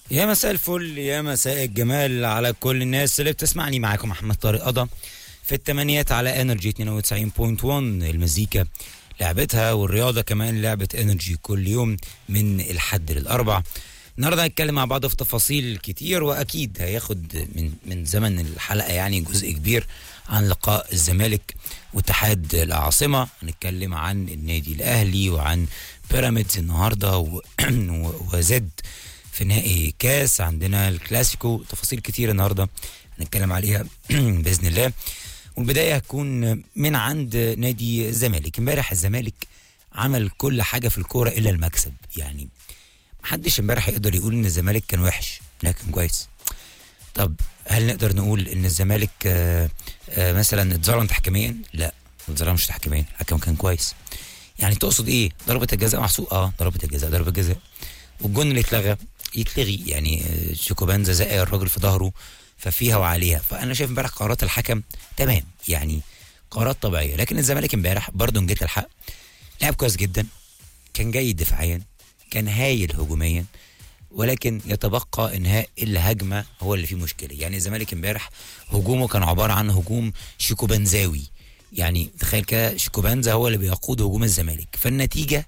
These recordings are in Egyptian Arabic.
يا مساء الفل يا مساء الجمال على كل الناس اللي بتسمعني معاكم محمد طارق قضا في التمانيات على انرجي 92.1 المزيكا لعبتها والرياضة كمان لعبة انرجي كل يوم من الحد للأربع النهارده هنتكلم مع بعض في تفاصيل كتير واكيد هياخد من من زمن الحلقه يعني جزء كبير عن لقاء الزمالك واتحاد العاصمه هنتكلم عن النادي الاهلي وعن بيراميدز النهارده و- وزد في نهائي كاس عندنا الكلاسيكو تفاصيل كتير النهارده هنتكلم عليها باذن الله والبدايه هتكون من عند نادي الزمالك امبارح الزمالك عمل كل حاجه في الكوره الا المكسب يعني محدش امبارح يقدر يقول ان الزمالك كان وحش لكن كويس طب هل نقدر نقول ان الزمالك آه، آه، مثلا اتظلم تحكيميا لا ما اتظلمش تحكيميا الحكم كان كويس يعني تقصد ايه ضربة الجزاء محسوب اه ضربة الجزاء ضربة جزاء والجون اللي اتلغى يتلغي يعني آه، شيكوبانزا زق الراجل في ظهره ففيها وعليها فانا شايف امبارح قرارات الحكم تمام يعني قرارات طبيعيه لكن الزمالك امبارح برضه جيت الحق لعب كويس جدا كان جيد دفاعيا كان هايل هجوميا ولكن يتبقى انهاء الهجمه هو اللي فيه مشكله يعني الزمالك امبارح هجومه كان عباره عن هجوم شيكوبنزاوي يعني تخيل كده شيكوبانزا هو اللي بيقود هجوم الزمالك فالنتيجه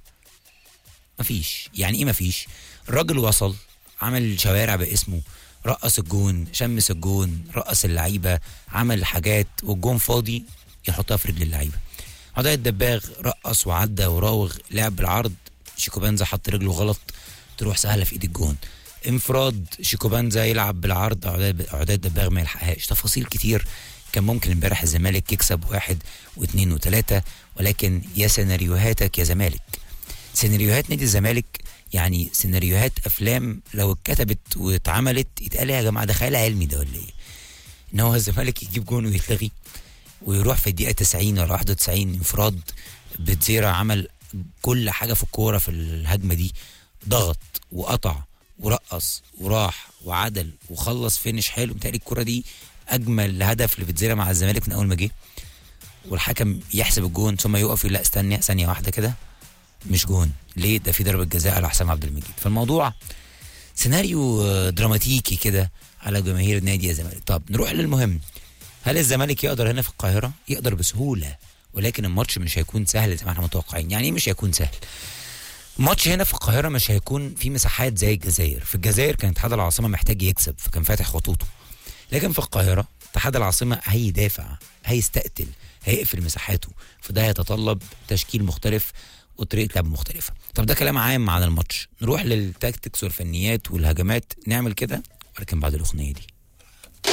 مفيش يعني ايه مفيش الراجل وصل عمل شوارع باسمه رقص الجون شمس الجون رقص اللعيبه عمل حاجات والجون فاضي يحطها في رجل اللعيبه عضاء الدباغ رقص وعدى وراوغ لعب بالعرض شيكوبانزا حط رجله غلط تروح سهله في ايد الجون انفراد شيكوبانزا يلعب بالعرض عداد عداد الدباغ ما يلحقهاش تفاصيل كتير كان ممكن امبارح الزمالك يكسب واحد واثنين وثلاثه ولكن يا سيناريوهاتك يا زمالك سيناريوهات نادي الزمالك يعني سيناريوهات افلام لو اتكتبت واتعملت يتقال يا جماعه ده خيال علمي ده ولا ايه؟ ان هو الزمالك يجيب جون ويتلغي ويروح في الدقيقه 90 ولا 91 انفراد بتزيرا عمل كل حاجه في الكوره في الهجمه دي ضغط وقطع ورقص وراح وعدل وخلص فينش حلو متهيألي الكوره دي اجمل هدف لبتزيرا مع الزمالك من اول ما جه والحكم يحسب الجون ثم يقف يقول لا استنى ثانيه واحده كده مش جون ليه ده في ضربه جزاء على حسام عبد المجيد فالموضوع سيناريو آه، دراماتيكي كده على جماهير نادي الزمالك طب نروح للمهم هل الزمالك يقدر هنا في القاهره يقدر بسهوله ولكن الماتش مش هيكون سهل زي ما احنا متوقعين يعني ايه مش هيكون سهل ماتش هنا في القاهره مش هيكون في مساحات زي الجزائر في الجزائر كان اتحاد العاصمه محتاج يكسب فكان فاتح خطوطه لكن في القاهره اتحاد العاصمه هيدافع هيستقتل هيقفل مساحاته فده هيتطلب تشكيل مختلف وطريقه لعب مختلفه طب ده كلام عام عن الماتش نروح للتاكتكس والفنيات والهجمات نعمل كده ولكن بعد الاغنيه دي